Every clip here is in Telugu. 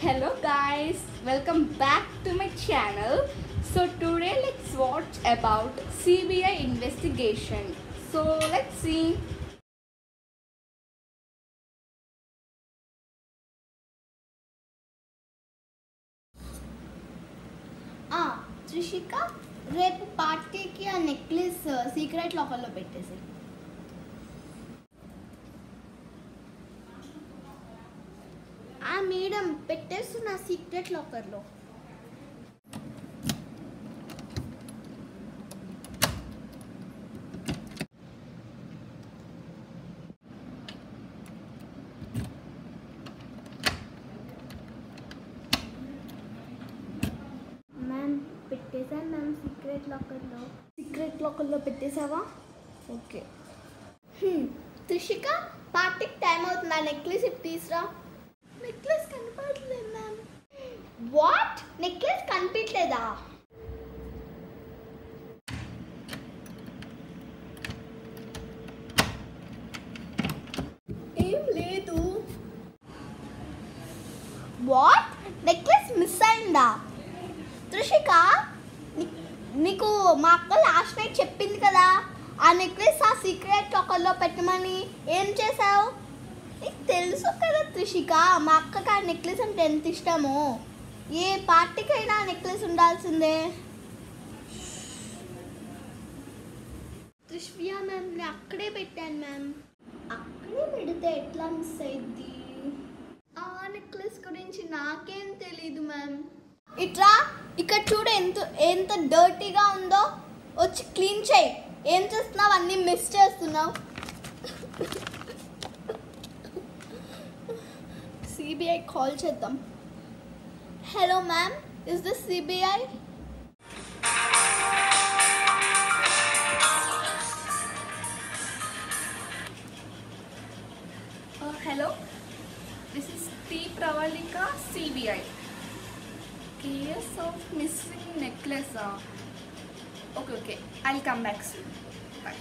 Hello guys, welcome back to my channel. So today let's watch about CBI investigation. So let's see. ఆ, త్రిషిక రేపు పార్టీకి ఆ నెక్లెస్ సీక్రెట్ లాకర్లో పెట్టేసి ఆ మేడం పెట్టేస్తున్న సీక్రెట్ లాకర్లో మ్యామ్ పెట్టేశాను మ్యామ్ సీక్రెట్ లాకర్లో సీక్రెట్ లాకర్లో పెట్టేశావా ఓకే త్రిషిక పార్టీకి టైం అవుతుంది ఆ నెక్లెస్ ఇటు తీసురా నెక్లెస్ కనపడలేదు మ్యామ్ వాట్ నెక్లెస్ కనిపించలేదా ఏం లేదు వాట్ నెక్లెస్ మిస్ అయిందా త్రిషిక నీ- నీకు మా అక్క లాస్ట్ నైట్ చెప్పింది కదా ఆ నెక్లెస్ ఆ సీక్రెట్ లాకర్లో పెట్టమని ఏం చేసావు నీకు తెలుసు కదా త్రిషిక మా అక్కకి ఆ నెక్లెస్ అంటే ఎంత ఇష్టమో ఏ పార్టీకైనా ఆ నెక్లెస్ ఉండాల్సిందే త్రిష్వియా మ్యామ్ నేను అక్కడే పెట్టాను మ్యామ్ అక్కడే పెడితే ఎట్లా మిస్ అయింది ఆ నెక్లెస్ గురించి నాకేం తెలీదు మ్యామ్ ఇట్రా ఇక్కడ చూడు ఎంత ఎంత డర్టీగా ఉందో వచ్చి క్లీన్ చేయి ఏం చేస్తున్నావు అన్నీ మిస్ చేస్తున్నావు సిబిఐ కాల్ చేద్దాం hello ma'am is this CBI Uh, hello, this is T. Pravalika CBI. Case of missing necklace. ah. Okay, okay. I'll come back soon. Bye.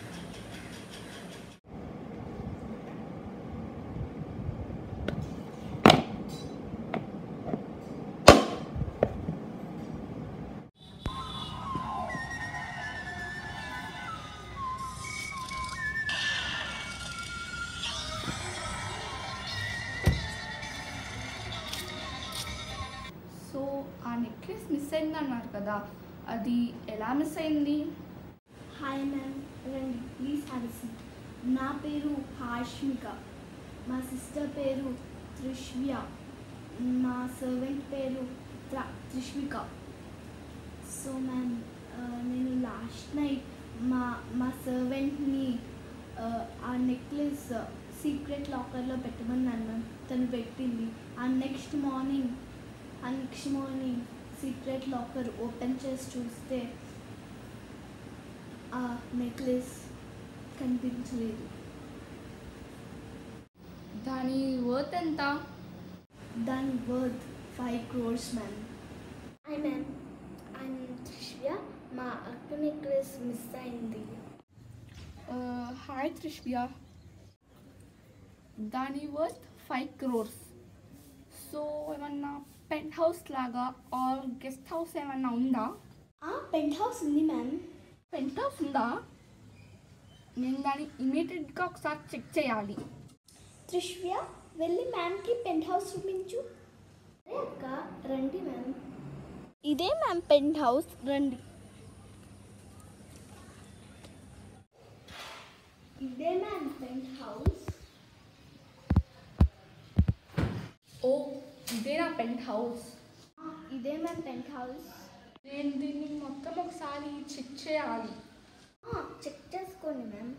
So ఆ నెక్లెస్ మిస్ అయింది అన్నారు కదా అది ఎలా మిస్ అయింది హాయ్ మ్యామ్ రండి ప్లీజ్ హ్యావ్ సీట్ నా పేరు హాష్మిక మా సిస్టర్ పేరు త్రిష్వ్య మా సర్వెంట్ పేరు త్ర త్రిష్విక సో మ్యామ్ నేను లాస్ట్ నైట్ మా మా సర్వెంట్ని ఆ నెక్లెస్ సీక్రెట్ లాకర్లో పెట్టమన్నాను మ్యామ్ తను పెట్టింది ఆ నెక్స్ట్ మార్నింగ్ ఆ next morning secret locker open చేసి చూస్తే ఆ నెక్లెస్ కనిపించలేదు దాని వర్త్ ఎంత దాని worth five crores ma'am hi ma'am and Trishvya మా అక్క నెక్లెస్ మిస్ అయింది హాయ్ త్రిష్వ్య దాని వర్త్ ఫైవ్ క్రోర్స్ సో ఏమన్నా పెంట్ హౌస్ లాగా ఆర్ గెస్ట్ హౌస్ ఏమన్నా ఉందా పెంట్ హౌస్ ఉంది మ్యామ్ పెంట్ హౌస్ ఉందా నేను దాన్ని ఇమీడియట్గా ఒకసారి చెక్ చేయాలి త్రిష్వ్య వెళ్ళి మ్యామ్కి పెంట్ హౌస్ చూపించు అరే అక్క రండి మ్యామ్ ఇదే మ్యామ్ పెంట్ హౌస్ రండి ఇదే మ్యామ్ పెంట్ హౌస్ ఓ ఇదే నా పెంట్ హౌస్ ఇదే మ్యామ్ పెంట్ హౌస్ నేను దీన్ని మొత్తం ఒకసారి చెక్ చేయాలి చెక్ చేసుకోండి మ్యామ్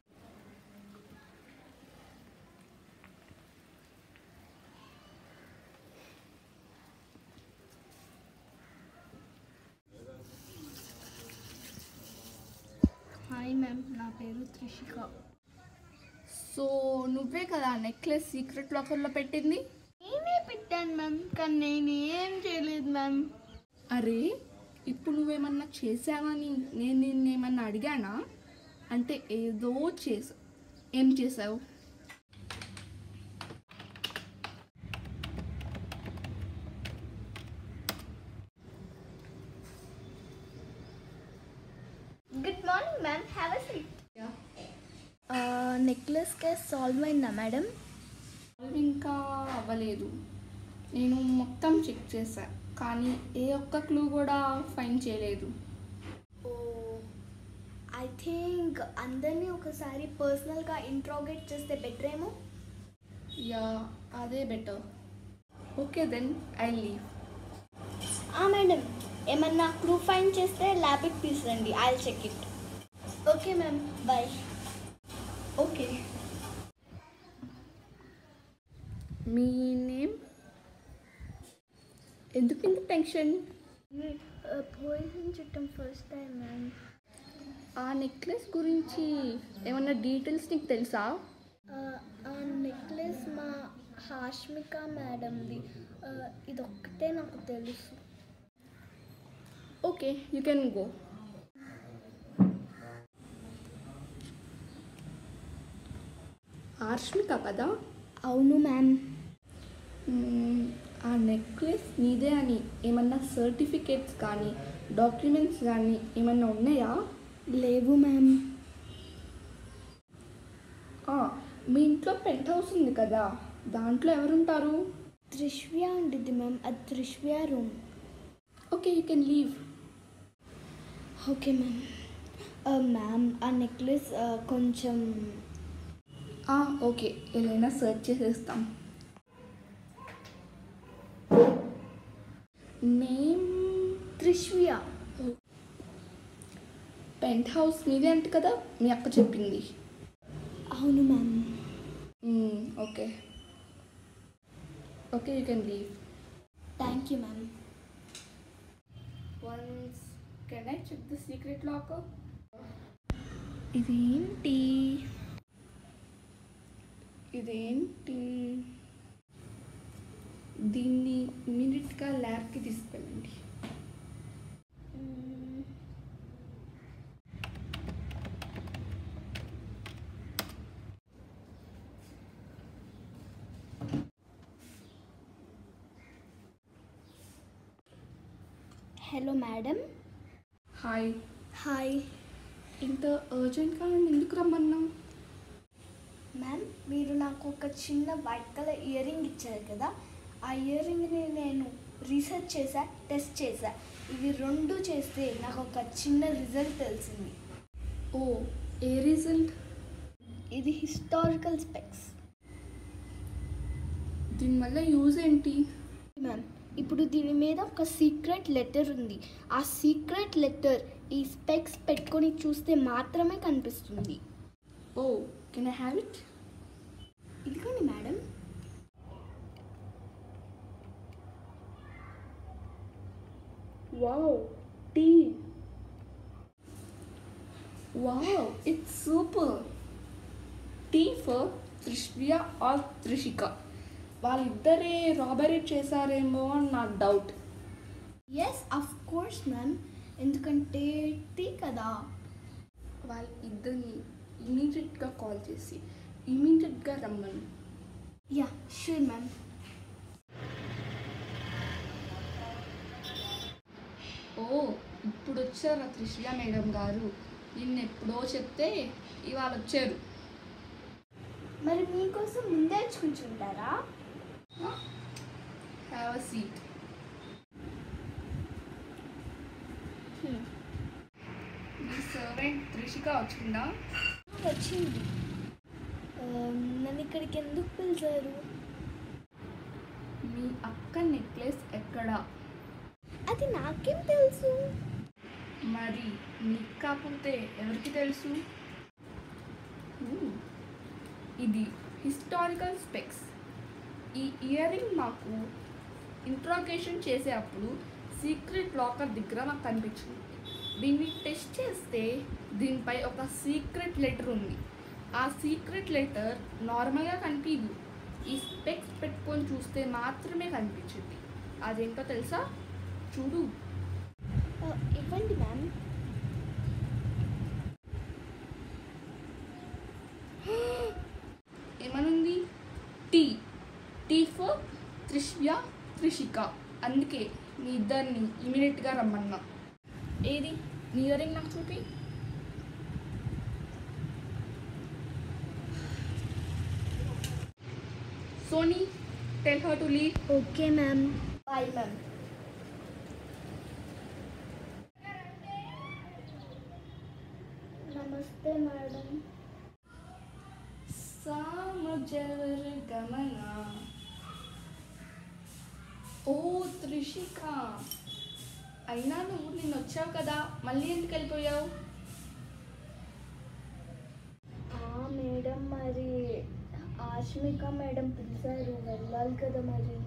హాయ్ మ్యామ్ నా పేరు త్రిషిక సో నువ్వే కదా నెక్లెస్ సీక్రెట్ లాకర్లో పెట్టింది నేనే పెట్టాను మ్యామ్ కానీ నేను ఏం చేయలేదు మ్యామ్ అరే ఇప్పుడు నువ్వేమన్నా చేసావని నేను నిన్ను ఏమన్నా అడిగానా అంటే ఏదో చేసావు ఏం చేసావు come on ma'am have a seat necklace case solve అయిందా మేడం సాల్వ్ ఇంకా అవ్వలేదు నేను మొత్తం చెక్ చేశా కానీ ఏ ఒక్క క్లూ కూడా ఫైన్ చేయలేదు ఓ ఐ థింక్ అందరినీ ఒకసారి పర్సనల్గా ఇంట్రోగేట్ చేస్తే బెటర్ ఏమో యా అదే better okay then I leave madam ఏమన్నా క్లూ ఫైన్ చేస్తే ల్యాబ్కి తీసురండి I check it okay ma'am bye okay మీ నేమ్ ఎందుకు ఇంత టెన్షన్ పోయిన చుట్టం ఫస్ట్ టైం మ్యామ్ ఆ నెక్లెస్ గురించి ఏమన్నా డీటెయిల్స్ నీకు తెలుసా ఆ నెక్లెస్ మా హాష్మిక మేడంది ఇది ఒక్కటే నాకు తెలుసు okay you can go Arshmika కదా అవును మ్యామ్ మ్మ్, ఆ నెక్లెస్ నీదే అని ఏమన్నా సర్టిఫికేట్స్ కానీ డాక్యుమెంట్స్ కానీ ఏమన్నా ఉన్నాయా లేవు మ్యామ్ ఆ, మీ ఇంట్లో పెంట్ హౌస్ ఉంది కదా దాంట్లో ఎవరుంటారు త్రిష్వ్య ఉండిద్ది మ్యామ్ అది Trishvya room okay you can leave okay ma'am ma'am ఆ నెక్లెస్ కొంచెం ఓకే ఏదైనా సెర్చ్ చేసేస్తాం నేమ్ త్రిష్వ్య పెంట్ హౌస్ మీదే అంట కదా మీ అక్క చెప్పింది అవును ma'am hmm, okay okay you can leave thank you ma'am once can I check the secret lock ఇదేంటి ఇదేంటి దీన్ని ఇమీడియట్గా ల్యాబ్కి తీసుకెళ్ళండి హలో మేడం హాయ్ హాయ్ ఇంత అర్జెంట్గా నన్ను ఎందుకు రమ్మన్నా మ్యామ్ మీరు నాకు ఒక చిన్న వైట్ కలర్ ఇయర్ రింగ్ ఇచ్చారు కదా ఆ ఇయర్ రింగ్ని నేను రీసెర్చ్ చేశా టెస్ట్ చేశా ఇవి రెండు చేస్తే నాకు ఒక చిన్న రిజల్ట్ తెలిసింది ఓ ఏ రిజల్ట్ ఇది హిస్టారికల్ స్పెక్స్ దీనివల్ల యూజ్ ఏంటి మ్యామ్ ఇప్పుడు దీని మీద ఒక సీక్రెట్ లెటర్ ఉంది ఆ సీక్రెట్ లెటర్ ఈ స్పెక్స్ పెట్టుకొని చూస్తే మాత్రమే కనిపిస్తుంది oh can I have it ఇదిగోండి madam wow T wow it's super T for Trishvya or Trishika వాళ్ళిద్దరే రాబరీ చేశారేమో అని నాకు doubt yes of course ma'am ఎందుకంటే టీ కదా వాళ్ళ ఇద్దరిని ఇమీడియట్గా కాల్ చేసి ఇమీడియట్గా రమ్మను యా షూర్ మ్యామ్ ఓ ఇప్పుడు వచ్చారు ఆ త్రిష్వ్య మేడం గారు నిన్న ఎప్పుడో చెప్తే ఇవాళ వచ్చారు మరి మీకోసం ముందే కూర్చుంటారా హ్యావ్ అ సీట్ మీ సర్వెంట్ త్రిషిక వచ్చిందా వచ్చింది ఆ, నన్ను ఇక్కడికి ఎందుకు పిలిచారు మీ అక్క నెక్లెస్ ఎక్కడ అది నాకేం తెలుసు మరి నీకు కాకపోతే ఎవరికి తెలుసు ఊ, ఇది హిస్టారికల్ స్పెక్స్ ఈ ఇయర్ రింగ్ మాకు ఇంట్రాగేషన్ చేసేటప్పుడు సీక్రెట్ లాకర్ దగ్గర నాకు కనిపించింది దీన్ని టెస్ట్ చేస్తే దీనిపై ఒక సీక్రెట్ లెటర్ ఉంది ఆ సీక్రెట్ లెటర్ నార్మల్గా కనిపించదు ఈ స్పెక్స్ పెట్టుకొని చూస్తే మాత్రమే కనిపించింది అదేంటో తెలుసా చూడు ఆ, ఇవ్వండి మ్యామ్ ఏమనుంది T T for Trishvya Trishika అందుకే మీ ఇద్దరిని ఇమీడియట్గా రమ్మన్నా ఏది నీ ఇయర్ రింగ్ నాకు చూపి Sony tell her to leave okay ma'am bye ma'am నమస్తే మేడం సామజవర గమన ఓ త్రిషిక అయినా నువ్వు నిన్న వచ్చావు కదా మళ్ళీ ఎందుకు వెళ్ళిపోయావు ఆ మేడం మరి ఆశ్మిక మేడం పిలిచారు వెళ్ళాలి కదా మరి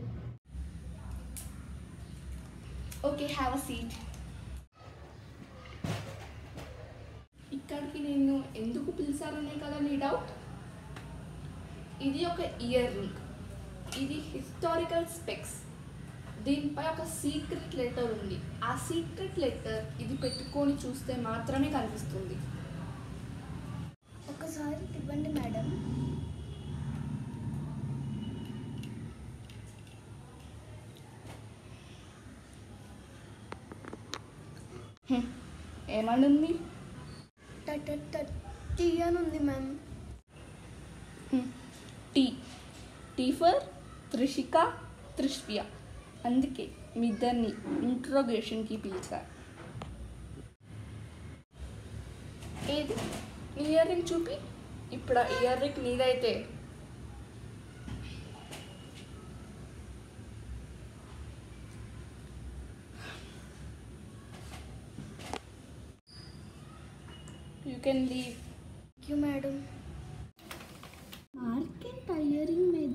ఓకే హ్యావ్ అ సీట్ ఇక్కడికి నేను ఎందుకు పిలిచారనే కదా నీ డౌట్ ఇది ఒక ఇయర్ రింగ్ ఇది హిస్టారికల్ స్పెక్స్ దీనిపై ఒక సీక్రెట్ లెటర్ ఉంది ఆ సీక్రెట్ లెటర్ ఇది పెట్టుకొని చూస్తే మాత్రమే కనిపిస్తుంది ఒకసారి ఇవ్వండి మేడం హ్మ్. ఏమనుంది టీ అని ఉంది ma'am hmm. T T for Trishika Trishvya అందుకే మీ ఇద్దరిని ఇంట్రోగేషన్కి పిలిచారు ఏది నీ ఇయర్ రింగ్ చూపి ఇప్పుడు ఆ ఇయర్ రింగ్ నీదైతే you can leave thank you madam market టైరింగ్ మీద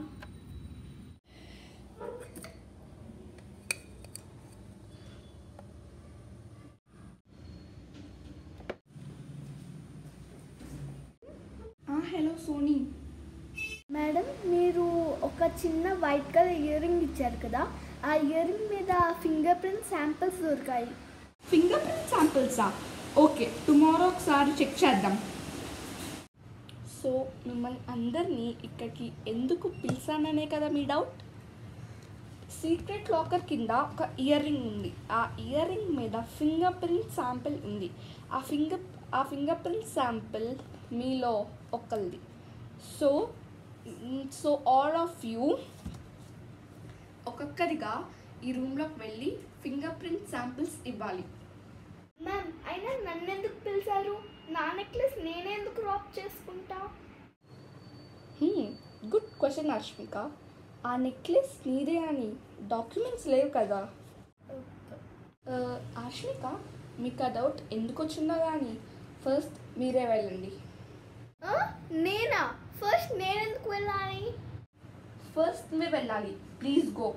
హలో సోనీ మేడం మీరు ఒక చిన్న వైట్ కలర్ ఇయర్ రింగ్ ఇచ్చారు కదా ఆ ఇయర్ రింగ్ మీద ఫింగర్ ప్రింట్ శాంపిల్స్ దొరికాయి ఫింగర్ ప్రింట్ శాంపిల్సా ఓకే టుమారో ఒకసారి చెక్ చేద్దాం సో మిమ్మల్ని అందరినీ ఇక్కడికి ఎందుకు పిలిచాననే కదా మీ డౌట్ సీక్రెట్ లాకర్ కింద ఒక ఇయర్ రింగ్ ఉంది ఆ ఇయర్ రింగ్ మీద ఫింగర్ ప్రింట్ శాంపిల్ ఉంది ఆ ఫింగర్ ఆ ఫింగర్ ప్రింట్ శాంపిల్ మీలో ఒకరిది so so all of you ఒక్కొక్కరిగా ఈ రూమ్లోకి వెళ్ళి ఫింగర్ ప్రింట్ శాంపిల్స్ ఇవ్వాలి మ్యామ్ అయినా నన్ను ఎందుకు పిలిచారు నా నెక్లెస్ నేనే ఎందుకు రాప్ చేసుకుంటా గుడ్ క్వశ్చన్ అశ్మిక ఆ నెక్లెస్ నీదే అని డాక్యుమెంట్స్ లేవు కదా అశ్మిక మీకు ఆ డౌట్ ఎందుకు వచ్చిందో కానీ ఫస్ట్ మీరే వెళ్ళండి ఆ? నేనా ఫస్ట్ నేను ఎందుకు వెళ్ళాలి ఫస్ట్ మీరు వెళ్ళాలి ప్లీజ్ గో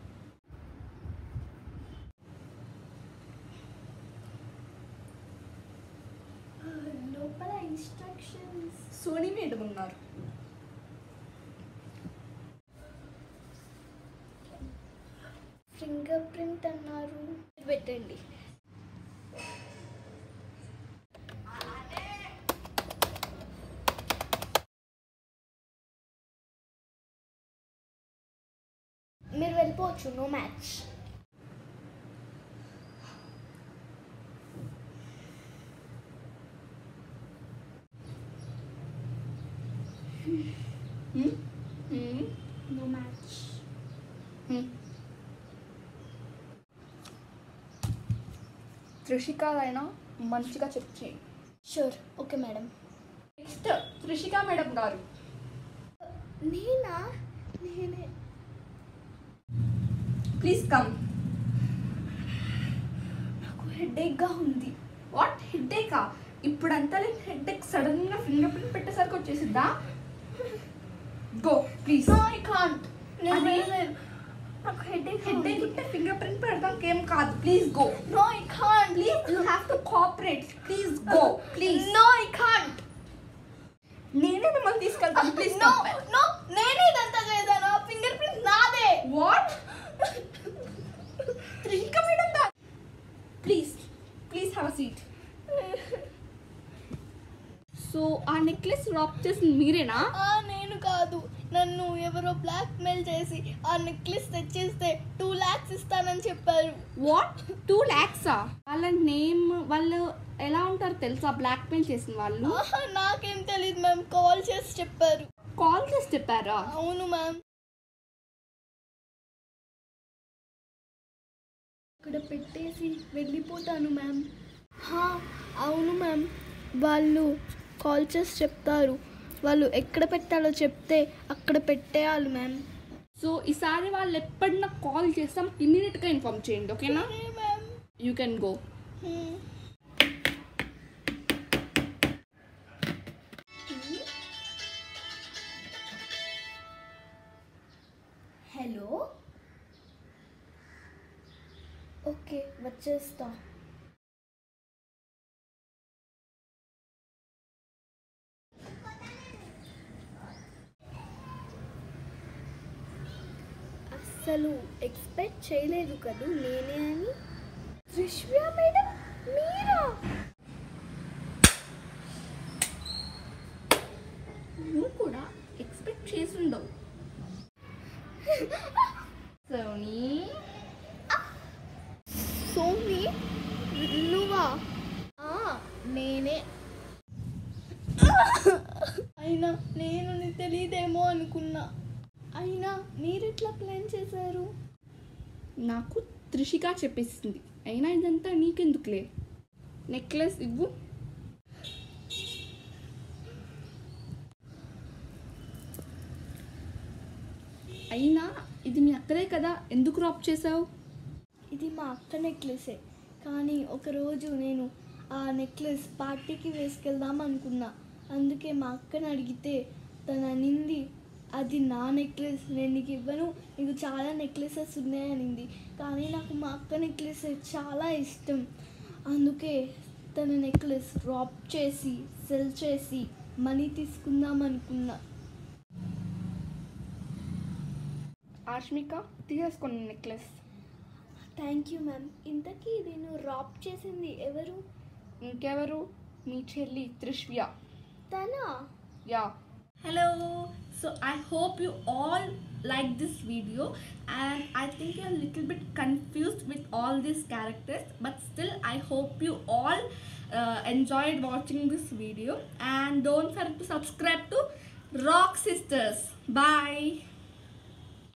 లోపల ఇన్స్ట్రక్షన్స్ సోనీ మేడం ఉన్నారు ఫింగర్ ప్రింట్ అన్నారు పెట్టండి మీరు వెళ్ళిపోవచ్చు no match Hmm? Hmm? No match Hmm. త్రిషికాలైనా మంచిగా చెక్ చేయండి sure okay madam next Trishika madam గారు నేనా నేనే ప్లీజ్ కమ్ నాకు హెడేక్గా ఉంది వాట్ హెడ్ఏకా ఇప్పుడంతా నేను హెడ్ఏక్ సడన్గా ఫింగర్ ప్రింట్ పెట్టేసరికి వచ్చేసిద్దా go please no I can't నేను అది- వెళ్ళలేను నాకు హెడేక్ హెడ్ఏక్ ఉంటే ఫింగర్ ప్రింట్ పెడతాం ఏం కాదు please go no I can't please you have to cooperate please go please no I can't నేనే మిమ్మల్ని తీసుకెళ్తాను ప్లీజ్ నో నో నేనే ఇదంతా చేశాను ఫింగర్ ప్రింట్ నాదే వాట్ త్రిషిక మేడం దా please please have a seat so ఆ నెక్లెస్ రాప్ చేసింది మీరేనా ఆ నేను కాదు నన్ను ఎవరో బ్లాక్ మెయిల్ చేసి ఆ నెక్లెస్ తెచ్చిస్తే టూ లాక్స్ ఇస్తానని చెప్పారు వాట్ టూ ల్యాక్సా వాళ్ళ నేమ్ వాళ్ళు ఎలా ఉంటారు తెలుసా బ్లాక్ మెయిల్ చేసిన వాళ్ళు ఆహా, నాకేం తెలియదు మ్యామ్ కాల్ చేసి చెప్పారు కాల్ చేసి చెప్పారా అవును మ్యామ్ ఇక్కడ పెట్టేసి వెళ్ళిపోతాను మ్యామ్ హా, అవును మ్యామ్ వాళ్ళు కాల్ చేసి చెప్తారు వాళ్ళు ఎక్కడ పెట్టాలో చెప్తే అక్కడ పెట్టేయాలి మ్యామ్ సో ఈసారి వాళ్ళు ఎప్పుడన్నా కాల్ చేస్తాం ఇమీడియట్గా ఇన్ఫామ్ చేయండి ఓకేనా ma'am you can go hello okay వచ్చేస్తా అస్సలు ఎక్స్పెక్ట్ చేయలేదు కదూ నేనే అని త్రిష్వ్య మేడం మీరా నువ్వు కూడా ఎక్స్పెక్ట్ చేసి ఉండవు సోనీ సోమి నువ్వా ఆ, నేనే అయినా నేను నీకు తెలియదేమో అనుకున్నా అయినా మీరెట్లా ప్లాన్ చేశారు నాకు త్రిషిక చెప్పేసింది అయినా ఇదంతా నీకెందుకులే నెక్లెస్ ఇవ్వు అయినా ఇది మీ అక్కడే కదా ఎందుకు రాప్ చేసావు ఇది మా అక్క నెక్లెసే కానీ ఒకరోజు నేను ఆ నెక్లెస్ పార్టీకి వేసుకెళ్దాం అనుకున్నా అందుకే మా అక్కని అడిగితే తను అనింది అది నా నెక్లెస్ నేను నీకు ఇవ్వను నీకు చాలా నెక్లెసెస్ ఉన్నాయనింది కానీ నాకు మా అక్క నెక్లెస్ చాలా ఇష్టం అందుకే తన నెక్లెస్ డ్రాప్ చేసి సెల్ చేసి మనీ తీసుకుందాం అనుకున్నా ఆష్మిక తీసేసుకున్న నెక్లెస్ థ్యాంక్ యూ మ్యామ్ ఇంతకీ నేను రాప్ చేసింది ఎవరు ఇంకెవరు మీ చెల్లి త్రిష్వ్య తనా yeah hello so i hope you all like this video and i think you're a little bit confused with all these characters but still i hope you all uh, enjoyed watching this video and don't forget to subscribe to rock sisters bye